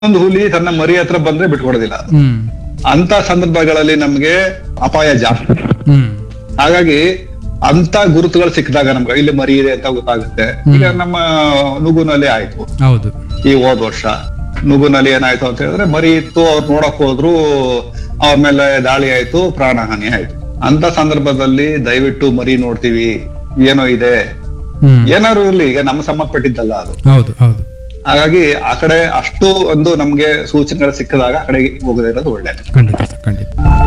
ಒಂದು ಹುಲಿ ತನ್ನ ಮರಿ ಹತ್ರ ಬಂದ್ರೆ ಬಿಟ್ಕೊಡೋದಿಲ್ಲ ಹ್ಮ್ ಅಂತ ಸಂದರ್ಭಗಳಲ್ಲಿ ನಮ್ಗೆ ಅಪಾಯ ಜಾಸ್ತಿ ಹ್ಮ್ ಹಾಗಾಗಿ ಅಂತ ಗುರುತುಗಳು ಸಿಕ್ಕಿದಾಗ ನಮ್ಗೆ ಇಲ್ಲಿ ಮರಿ ಇದೆ ಅಂತ ಗೊತ್ತಾಗುತ್ತೆ ಈಗ ನಮ್ಮ ನುಗುನಲ್ಲಿ ಆಯ್ತು ಹೌದು ಈ ಹೋದ್ ವರ್ಷ ನುಗುನಲ್ಲಿ ಏನಾಯ್ತು ಅಂತ ಹೇಳಿದ್ರೆ ಮರಿ ಇತ್ತು ಅವ್ರು ನೋಡಕ್ ಹೋದ್ರು ಅವ್ರ ಮೇಲೆ ದಾಳಿ ಆಯ್ತು ಪ್ರಾಣಹಾನಿ ಆಯ್ತು ಅಂತ ಸಂದರ್ಭದಲ್ಲಿ ದಯವಿಟ್ಟು ಮರಿ ನೋಡ್ತೀವಿ ಏನೋ ಇದೆ ಹ್ಮ್ ಏನಾದ್ರು ಇರ್ಲಿ ಈಗ ನಮ್ಮ ಸಂಬಂಧಪಟ್ಟಿದ್ದಲ್ಲ ಅದು ಹೌದು ಹೌದು ಹಾಗಾಗಿ ಆ ಕಡೆ ಅಷ್ಟು ಒಂದು ನಮ್ಗೆ ಸೂಚನೆಗಳು ಸಿಕ್ಕಿದಾಗ ಆ ಕಡೆಗೆ ಹೋಗದೇ ಇರೋದು ಒಳ್ಳೇದು ಖಂಡಿತ ಸರ್ ಖಂಡಿತ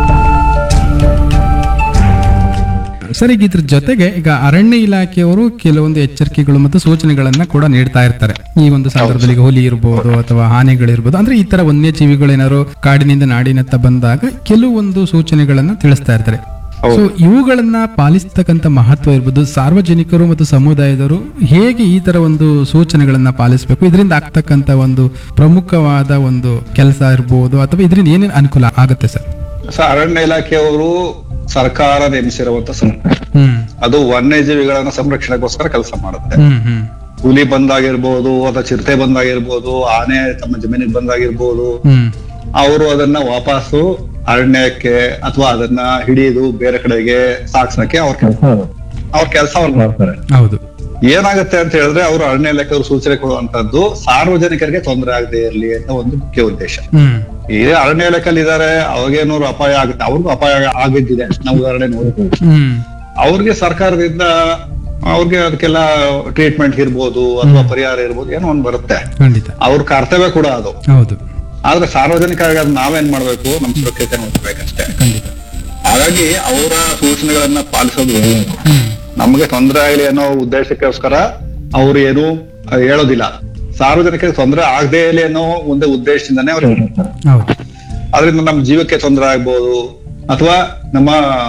ಸರ್ ಈಗ ಇದ್ರ ಜೊತೆಗೆ ಈಗ ಅರಣ್ಯ ಇಲಾಖೆಯವರು ಕೆಲವೊಂದು ಎಚ್ಚರಿಕೆಗಳು ಮತ್ತು ಸೂಚನೆಗಳನ್ನ ಕೂಡ ನೀಡ್ತಾ ಇರ್ತಾರೆ ಈ ಒಂದು ಸಂದರ್ಭದಲ್ಲಿ ಈಗ ಹುಲಿ ಇರ್ಬೋದು ಅಥವಾ ಆನೆಗಳಿರ್ಬೋದು ಅಂದ್ರೆ ಈ ತರ ವನ್ಯಜೀವಿಗಳೇನಾದ್ರು ಕಾಡಿನಿಂದ ನಾಡಿನತ್ತ ಬಂದಾಗ ಕೆಲವೊಂದು ಸೂಚನೆಗಳನ್ನ ತಿಳಿಸ್ತಾ ಇರ್ತಾರೆ ಸೊ ಇವುಗಳನ್ನ ಪಾಲಿಸ್ತಕ್ಕಂಥ ಮಹತ್ವ ಇರ್ಬೋದು ಸಾರ್ವಜನಿಕರು ಮತ್ತು ಸಮುದಾಯದವರು ಹೇಗೆ ಈ ತರ ಒಂದು ಸೂಚನೆಗಳನ್ನ ಪಾಲಿಸಬೇಕು ಇದರಿಂದ ಆಗ್ತಕ್ಕಂಥ ಒಂದು ಪ್ರಮುಖವಾದ ಒಂದು ಕೆಲಸ ಇರ್ಬೋದು ಅಥವಾ ಇದರಿಂದ ಏನೇನು ಅನುಕೂಲ ಆಗುತ್ತೆ ಸರ್ ಸೊ ಅರಣ್ಯ ಇಲಾಖೆಯವರು ಸರ್ಕಾರ ನೇಮಿಸಿರುವಂತ ಸಂಸ್ಥೆ ಹ್ಮ್ ಅದು ವನ್ಯಜೀವಿಗಳನ್ನ ಸಂರಕ್ಷಣೆಗೋಸ್ಕರ ಕೆಲಸ ಮಾಡುತ್ತೆ ಹ್ಮ್ ಹ್ಮ್ ಹುಲಿ ಬಂದಾಗಿರ್ಬೋದು ಅಥವಾ ಚಿರತೆ ಬಂದಾಗಿರ್ಬೋದು ಆನೆ ತಮ್ಮ ಜಮೀನಿಗೆ ಬಂದಾಗಿರ್ಬೋದು ಹ್ಮ್ ಅವರು ಅದನ್ನ ವಾಪಸ್ಸು ಅರಣ್ಯಕ್ಕೆ ಅಥವಾ ಅದನ್ನ ಹಿಡಿದು ಬೇರೆ ಕಡೆಗೆ ಸಾಕ್ಸಕ್ಕೆ ಅವ್ರ ಕೆಲಸ ಅವ್ರ ಕೆಲಸ ಅವ್ರು ಮಾಡ್ತಾರೆ ಹೌದು ಏನಾಗುತ್ತೆ ಅಂತ ಹೇಳಿದ್ರೆ ಅವರು ಅರಣ್ಯ ಇಲಾಖೆಯವರು ಸೂಚನೆ ಕೊಡುವಂತದ್ದು ಸಾರ್ವಜನಿಕರಿಗೆ ತೊಂದರೆ ಆಗದೆ ಇರಲಿ ಅಂತ ಒಂದು ಮುಖ್ಯ ಉದ್ದೇಶ ಹ್ಮ್ ಈ ಅರಣ್ಯ ಇಲಾಖೆಯಲ್ಲಿ ಇದಾರೆ ಅವ್ರಿಗೇನೂರು ಅಪಾಯ ಆಗುತ್ತೆ ಅವ್ರಿಗೂ ಅಪಾಯ ಆಗಿದ್ದಿದೆ ನಾವು ಉದಾಹರಣೆ ನೋಡ್ಬೋದು ಹ್ಮ್ ಅವ್ರಿಗೆ ಸರ್ಕಾರದಿಂದ ಅವ್ರಿಗೆ ಅದಕ್ಕೆಲ್ಲ ಟ್ರೀಟ್ಮೆಂಟ್ ಇರ್ಬೋದು ಅಥವಾ ಪರಿಹಾರ ಇರ್ಬೋದು ಏನೋ ಒಂದ್ ಬರುತ್ತೆ ಖಂಡಿತ ಅವ್ರ ಕರ್ತವ್ಯ ಕೂಡ ಅದು ಹೌದು ಆದ್ರೆ ಸಾರ್ವಜನಿಕರಿಗೆ ಅದ್ ನಾವೇನ್ ಮಾಡ್ಬೇಕು ನಮ್ ಸುರಕ್ಷತೆ ನೋಡ್ಬೇಕಷ್ಟೇ ಖಂಡಿತ ಹಾಗಾಗಿ ಅವರ ಸೂಚನೆಗಳನ್ನ ಪಾಲಿಸೋದು ಒಳ್ಳೆಯದು. ಹ್ಮ್ ನಮ್ಗೆ ತೊಂದರೆ ಆಗಲಿ ಅನ್ನೋ ಉದ್ದೇಶಕ್ಕೋಸ್ಕರ ಅವ್ರು ಏನು ಅಹ್, ಹೇಳೋದಿಲ್ಲ ಸಾರ್ವಜನಿಕರಿಗೆ ತೊಂದರೆ ಆಗದೇ ಇರಲಿ ಅನ್ನೋ ಒಂದು ಉದ್ದೇಶದಿಂದಾನೇ ಅವ್ರು ಹೇಳ್ತಾರೆ ಹೌದು ಅದರಿಂದ ನಮ್ಮ ಜೀವಕ್ಕೆ ತೊಂದರೆ ಆಗ್ಬೋದು ಅಥವಾ ನಮ್ಮ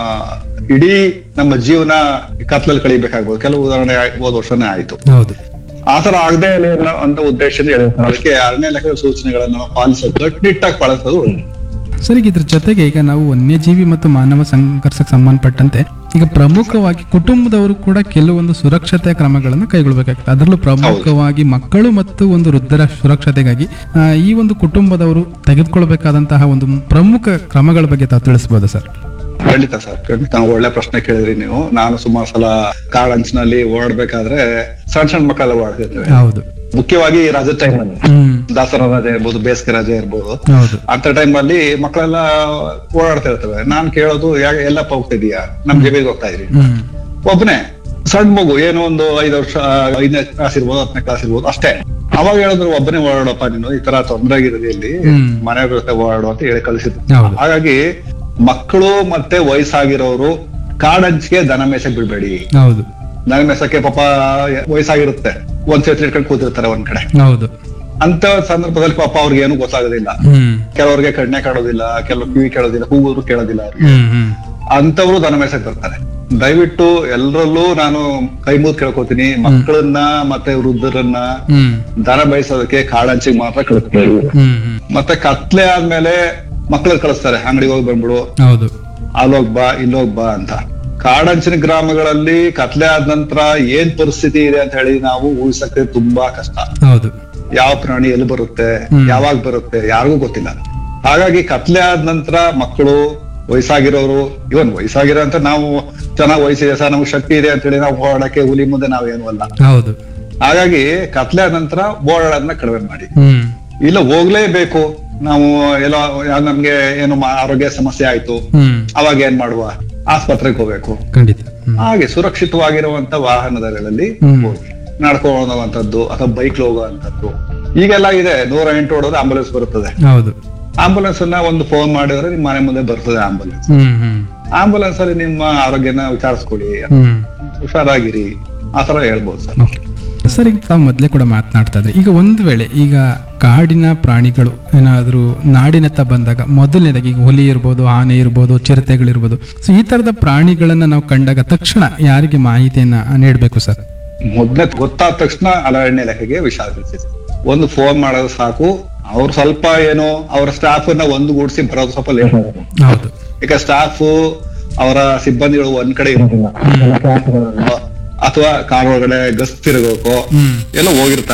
ಇಡೀ ನಮ್ಮ ಜೀವನ ಕತ್ಲಲ್ಲಿ ಕಳಿಬೇಕಾಗ್ಬೋದು ಕೆಲವು ಉದಾಹರಣೆ ಆಯ್- ಹೋದ ವರ್ಷನೇ ಆಯ್ತು ಹೌದು ಆತರ ಆಗದೆ ಇರಲಿ ಅನ್ನೋ ಅಂತ ಉದ್ದೇಶದಿಂದ ಹೇಳ್ತಾರೆ ಅದಕ್ಕೆ ಅರಣ್ಯ ಇಲಾಖೆ ಸೂಚನೆಗಳನ್ನ ನಾವು ಪಾಲಿಸೋದು ಗಟ್ಟಿಟ್ಟಾಗಿ ಪಾಲಿಸೋದು ಒಳ್ಳೆಯದು. ಸರ್ ಈಗ ಇದ್ರ ಜೊತೆಗೆ ಈಗ ನಾವು ವನ್ಯಜೀವಿ ಮತ್ತು ಮಾನವ ಸಂಘರ್ಷಕ್ಕೆ ಸಂಬಂಧಪಟ್ಟಂತೆ ಈಗ ಪ್ರಮುಖವಾಗಿ ಕುಟುಂಬದವರು ಕೂಡ ಕೆಲವೊಂದು ಸುರಕ್ಷತೆಯ ಕ್ರಮಗಳನ್ನು ಕೈಗೊಳ್ಳಬೇಕಾಗ್ತದೆ ಅದರಲ್ಲೂ ಪ್ರಮುಖವಾಗಿ ಮಕ್ಕಳು ಮತ್ತು ಒಂದು ವೃದ್ಧರ ಸುರಕ್ಷತೆಗಾಗಿ ಆ, ಈ ಒಂದು ಕುಟುಂಬದವರು ತೆಗೆದುಕೊಳ್ಬೇಕಾದಂತಹ ಒಂದು ಪ್ರಮುಖ ಕ್ರಮಗಳ ಬಗ್ಗೆ ತಾವು ತಿಳಿಸಬಹುದು ಸರ್ ಖಂಡಿತ ಸರ್ ಖಂಡಿತ ಒಳ್ಳೆ ಪ್ರಶ್ನೆ ಕೇಳಿದ್ರಿ ನೀವು ನಾನು ಸುಮಾರು ಸಲ ಕಾಡಂಚಿನಲ್ಲಿ ಓಡಾಡ್ಬೇಕಾದ್ರೆ ಸಣ್ಣ ಸಣ್ಣ ಮಕ್ಕಳೆಲ್ಲ ಓಡಾಡ್ತಿರ್ತೇವೆ ಹೌದು ಮುಖ್ಯವಾಗಿ ರಜೆ ಟೈಮ್ ಅಲ್ಲಿ ಹ್ಮ್ ದಸರಾ ರಜೆ ಇರ್ಬೋದು ಬೇಸಿಗೆ ರಜೆ ಇರ್ಬೋದು ಹೌದು ಅಂತ ಟೈಮ್ ಅಲ್ಲಿ ಮಕ್ಕಳೆಲ್ಲ ಓಡಾಡ್ತಾ ಇರ್ತವೆ ನಾನ್ ಕೇಳೋದು ಯಾಕೆ ಎಲ್ಲಪ್ಪ ಹೋಗ್ತಿದೀಯಾ ನಮ್ ಜೀವಿಗೆ ಹೋಗ್ತಾ ಇದ್ರಿ ಹ್ಮ್ ಒಬ್ಬನೇ ಸಣ್ಣ ಮಗು ಏನೋ ಒಂದು ಐದು ವರ್ಷ ಐದನೇ ಕ್ಲಾಸ್ ಇರ್ಬೋದು ಹತ್ತನೇ ಕ್ಲಾಸ್ ಇರ್ಬೋದು ಅಷ್ಟೇ ಅವಾಗ ಹೇಳಿದ್ರು ಒಬ್ಬನೇ ಓಡಾಡಪ್ಪ ನೀನು ಈ ತರ ತೊಂದರೆ ಆಗಿರೋದು ಇಲ್ಲಿ ಹ್ಮ್. ಮನೆಯವ್ರ ಜೊತೆ ಓಡಾಡು ಅಂತ ಹೇಳಿ ಕಳಿಸಿದ್ರು ಹೌದು ಹಾಗಾಗಿ ಮಕ್ಕಳು ಮತ್ತೆ ವಯಸ್ಸಾಗಿರೋರು ಕಾಡಂಚಿಗೆ ದನ ಮೇಸಕ್ ಬಿಡ್ಬೇಡಿ ಹೌದು ದನ ಮೇಸಕ್ಕೆ ಪಾಪ ವಯಸ್ಸಾಗಿರುತ್ತೆ ಒಂದ್ ಸೇತ್ರ ಇಟ್ಕೊಂಡು ಕೂತಿರ್ತಾರೆ ಒಂದ್ ಕಡೆ ಹೌದು ಅಂತ ಸಂದರ್ಭದಲ್ಲಿ ಪಾಪ ಅವ್ರಿಗೆ ಏನು ಗೊತ್ತಾಗೋದಿಲ್ಲ ಹ್ಮ್ ಕೆಲವರಿಗೆ ಕಣ್ಣೆ ಕಾಣೋದಿಲ್ಲ ಕೆಲವು ಕಿವಿ ಕೇಳೋದಿಲ್ಲ ಕೂಗೋದ್ರು ಕೇಳೋದಿಲ್ಲ ಅವ್ರಿಗೆ ಹ್ಮ್ ಹ್ಮ್ ಅಂತವ್ರು ದನ ಮೇಸಕ್ ಬರ್ತಾರೆ ದಯವಿಟ್ಟು ಎಲ್ಲರಲ್ಲೂ ನಾನು ಕೈ ಮುಗಿದು ಕೇಳ್ಕೊತೀನಿ ಮಕ್ಕಳನ್ನ ಮತ್ತೆ ವೃದ್ಧರನ್ನ ಹ್ಮ್ ದನ ಬಯಸೋದಕ್ಕೆ ಕಾಡಂಚಿಗೆ ಮಾತ್ರ ಕಳಿಸ್ತಾರೆ ಹ್ಮ್ ಹ್ಮ್ ಮತ್ತೆ ಕತ್ಲೆ ಆದ್ಮೇಲೆ ಮಕ್ಕಳು ಕಳಿಸ್ತಾರೆ ಅಂಗಡಿಗೆ ಹೋಗಿ ಬಂದ್ಬಿಡು ಹೌದು ಅಲ್ಲೋಗ್ ಬಾ ಇಲ್ಲೋಗ್ ಬಾ ಅಂತ ಕಾಡಂಚಿನ ಗ್ರಾಮಗಳಲ್ಲಿ ಕತ್ಲೆ ಆದ ನಂತರ ಏನ್ ಪರಿಸ್ಥಿತಿ ಇದೆ ಅಂತ ಹೇಳಿ ನಾವು ಊಹಿಸಕ್ಕೆ ತುಂಬಾ ಕಷ್ಟ ಹೌದು ಯಾವ ಪ್ರಾಣಿ ಎಲ್ಲಿ ಬರುತ್ತೆ ಹ್ಮ್. ಯಾವಾಗ ಬರುತ್ತೆ ಯಾರಿಗೂ ಗೊತ್ತಿಲ್ಲ ಹಾಗಾಗಿ ಕತ್ಲೆ ಆದ ನಂತರ ಮಕ್ಕಳು ವಯಸ್ಸಾಗಿರೋರು ಇವನ್ ವಯಸ್ಸಾಗಿರೋ ಅಂತ ನಾವು ಚೆನ್ನಾಗ್ ವಯಸ್ಸಿದೆ ಸರ್ ನಮ್ಗೆ ಶಕ್ತಿ ಇದೆ ಅಂತ ಹೇಳಿ ನಾವು ಓಡಾಡಕ್ಕೆ ಹುಲಿ ಮುಂದೆ ನಾವೇನು ಅಲ್ಲ ಹೌದು ಹಾಗಾಗಿ ಕತ್ಲೆ ಆದ ನಂತರ ಓಡಾಡೋದನ್ನ ಕಡಿಮೆ ಮಾಡಿ ಹ್ಮ್ ಇಲ್ಲ ಹೋಗ್ಲೇಬೇಕು ನಾವು ಎಲ್ಲ ಯಾ- ನಮ್ಗೆ ಏನು ಮಾ- ಆರೋಗ್ಯ ಸಮಸ್ಯೆ ಆಯ್ತು ಹ್ಮ್ ಅವಾಗ ಏನ್ ಮಾಡುವ ಆಸ್ಪತ್ರೆಗೆ ಹೋಗ್ಬೇಕು ಖಂಡಿತ ಹ್ಮ್ ಹಾಗೆ ಸುರಕ್ಷಿತವಾಗಿರುವಂತ ವಾಹನದಲ್ಲಿ ಹ್ಮ್. ಹೋಗಿ ನಡ್ಕೊಂಡು ಹೋಗುವಂತದ್ದು ಅಥವಾ ಬೈಕ್ ಹೋಗುವಂತದ್ದು ಈಗೆಲ್ಲ ಇದೆ ನೂರ ಎಂಟು ಹೊಡೋದು ಆಂಬುಲೆನ್ಸ್ ಬರುತ್ತದೆ ಹೌದು ಆಂಬುಲೆನ್ಸ್ ಅನ್ನ ಒಂದು ಫೋನ್ ಮಾಡಿದ್ರೆ ನಿಮ್ಮ ಮನೆ ಮುಂದೆ ಬರ್ತದೆ ಆಂಬುಲೆನ್ಸ್ ಹ್ಮ್ ಹ್ಮ್ ಆಂಬುಲೆನ್ಸ್ ಅಲ್ಲಿ ನಿಮ್ಮ ಆರೋಗ್ಯನ ವಿಚಾರಿಸ್ಕೊಳ್ಳಿ ಹ್ಮ್ ಹುಷಾರಾಗಿರಿ ಆತರ ಹೇಳ್ಬೋದು ಸರ್ ಓಕೆ ಸರ್ ಈಗ ತಾವು ಮೊದಲೇ ಕೂಡ ಮಾತನಾಡ್ತಾ ಇದ್ರಿ ಈಗ ಒಂದು ವೇಳೆ ಈಗ ಕಾಡಿನ ಪ್ರಾಣಿಗಳು ಏನಾದರೂ ನಾಡಿನತ್ತ ಬಂದಾಗ ಮೊದಲನೇದಾಗಿ ಈಗ ಹುಲಿ ಇರ್ಬೋದು ಆನೆ ಇರ್ಬೋದು ಚಿರತೆಗಳಿರ್ಬೋದು ಸೊ ಈ ತರದ ಪ್ರಾಣಿಗಳನ್ನ ನಾವು ಕಂಡಾಗ ತಕ್ಷಣ ಯಾರಿಗೆ ಮಾಹಿತಿಯನ್ನ ನೀಡಬೇಕು ಸರ್ ಮೊದ್ಲೇ ಗೊತ್ತಾದ ತಕ್ಷಣ ಅರಣ್ಯ ಇಲಾಖೆಗೆ ವಿಷಯ ತಿಳಿಸಿದೆ ಒಂದು ಫೋನ್ ಮಾಡೋದು ಸಾಕು ಅವ್ರು ಸ್ವಲ್ಪ ಏನೋ ಅವ್ರ ಸ್ಟಾಫ್ ನ ಒಂದುಗೂಡಿಸಿ ಬರೋದು ಸ್ವಲ್ಪ ಲೇಟ್ ಹೌದು ಈಗ ಸ್ಟಾಫ್ ಅವರ ಸಿಬ್ಬಂದಿಗಳು ಒಂದ್ ಕಡೆ ಇರೋದಿಲ್ಲ ಅಥವಾ ಕಾರ್ ಒಳಗಡೆ ಗಸ್ ತಿರುಗೋಕೋ ಹ್ಮ್ ಎಲ್ಲ ಹೋಗಿರ್ತಾರೆ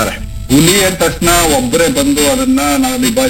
ಹುಲಿ ಅಂದ ತಕ್ಷಣ ಒಬ್ಬರೇ ಬಂದು ಅದನ್ನ ನಾವು ನಿಭಾಯಿಸ್ಬೇಕು